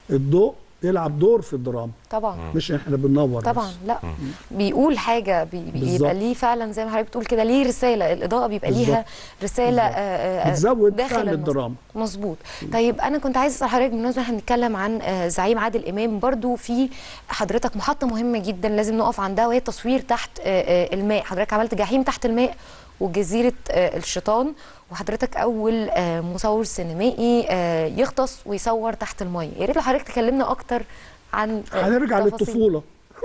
الضوء يلعب دور في الدراما طبعا مش احنا بننور طبعا بس. لا بيقول حاجه بي بيبقى بالظبط. ليه فعلا زي ما حضرتك بتقول كده ليه رساله الاضاءه بيبقى بالظبط. ليها رساله آه، آه، بتزود داخل فعل المسرح. الدراما مظبوط طيب انا كنت عايز اسال حضرتك بالمناسبه احنا بنتكلم عن آه، زعيم عادل امام برضو في حضرتك محطه مهمه جدا لازم نقف عندها وهي التصوير تحت آه، آه، الماء حضرتك عملت جحيم تحت الماء وجزيره آه، الشيطان وحضرتك اول آه، مصور سينمائي آه، يغطس ويصور تحت الميه يا ريت لو حضرتك تكلمنا اكتر عن آه، هنرجع تفاصيل. للطفوله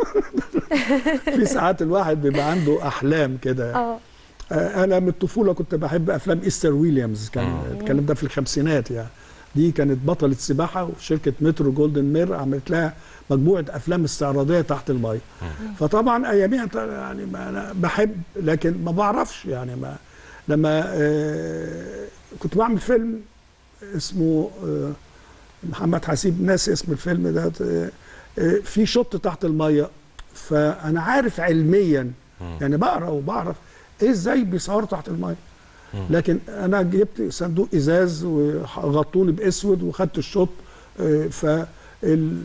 في ساعات الواحد بيبقى عنده احلام كده اه آه، انا من الطفوله كنت بحب افلام ايستر ويليامز كان الكلام ده في الخمسينات يعني دي كانت بطله سباحه وشركه مترو جولدن مير عملت لها مجموعه افلام استعراضيه تحت الميه فطبعا اياميها ط- يعني ما انا بحب لكن ما بعرفش يعني ما لما آه، كنت بعمل فيلم اسمه آه، محمد حسيب ناسي اسم الفيلم ده آه، آه، في شط تحت الميه فانا عارف علميا يعني بقرا وبعرف ايه ازاي بيصوروا تحت الميه لكن انا جبت صندوق ازاز وغطوني باسود وخدت الشوط آه، ف ال-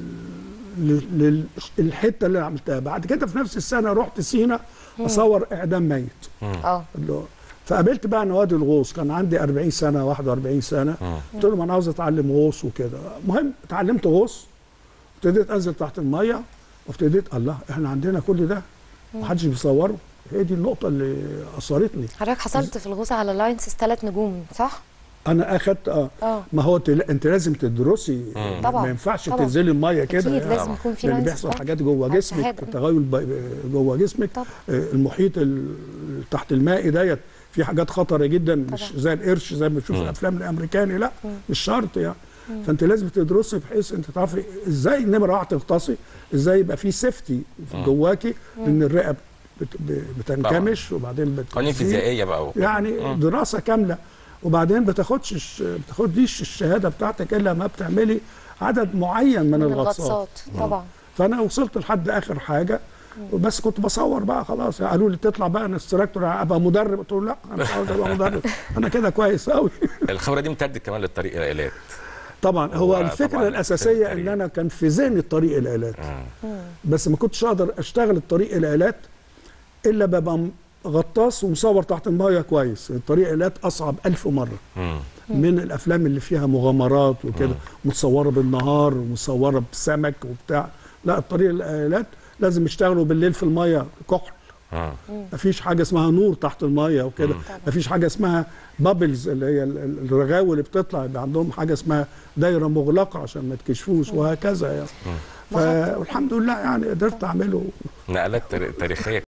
لل- لل- الحته اللي عملتها بعد كده في نفس السنه رحت سينا اصور اعدام ميت اه اللي هو- فقابلت بقى نوادي الغوص كان عندي 40 سنه 41 سنه قلت لهم انا عاوز اتعلم غوص وكده المهم اتعلمت غوص ابتديت انزل تحت الميه وابتديت الله احنا عندنا كل ده محدش بيصوره هي دي النقطه اللي اثرتني حضرتك حصلت في الغوصه على لاينسز ثلاث نجوم صح؟ انا اخدت اه اه ما هو تل... انت لازم تدرسي طبعا. ما ينفعش طبعا. تنزلي الميه كده اكيد يعني. لازم يكون في لان لاينسز بيحصل طبعا. حاجات جوه على جسمك الشهادة. تغير ب- جوه جسمك طبعا. آه، المحيط ال- تحت المائي ديت في حاجات خطره جدا مش طبعا. زي القرش زي ما بنشوف في الافلام الامريكاني لا مش شرط يعني فانت لازم تدرسي بحيث انت تعرفي ازاي نمره واحد تغطسي ازاي يبقى في سيفتي جواكي ان الرئه بت- ب- بتنكمش وبعدين بت- قوانين فيزيائيه بقى وكده. يعني دراسه كامله وبعدين بتاخدش الش- بتاخديش الشهاده بتاعتك الا ما بتعملي عدد معين من, من الغطسات الغطسات طبعا فانا وصلت لحد اخر حاجه بس كنت بصور بقى خلاص قالوا لي تطلع بقى انستراكتور ابقى مدرب قلت له لا انا مش عاوز ابقى مدرب انا كده كويس قوي الخبره دي امتدت كمان للطريق الالات طبعا هو هو الفكره طبعاً الاساسيه فيلم ان انا كان في ذهني الطريق الالات بس ما كنتش اقدر اشتغل الطريق الالات الا ببقى م- غطاس ومصور تحت المايه كويس الطريق الالات اصعب ألف مره مم. من الافلام اللي فيها مغامرات وكده متصوره بالنهار ومصوره بسمك وبتاع لا الطريق الالات لازم يشتغلوا بالليل في المايه كحل آه. مفيش حاجه اسمها نور تحت المايه وكده مفيش حاجه اسمها بابلز اللي هي ال- ال- الرغاوي اللي بتطلع يبقى عندهم حاجه اسمها دايره مغلقه عشان ما تكشفوش وهكذا يعني فالحمد لله يعني قدرت اعمله نقلات تار- تاريخيه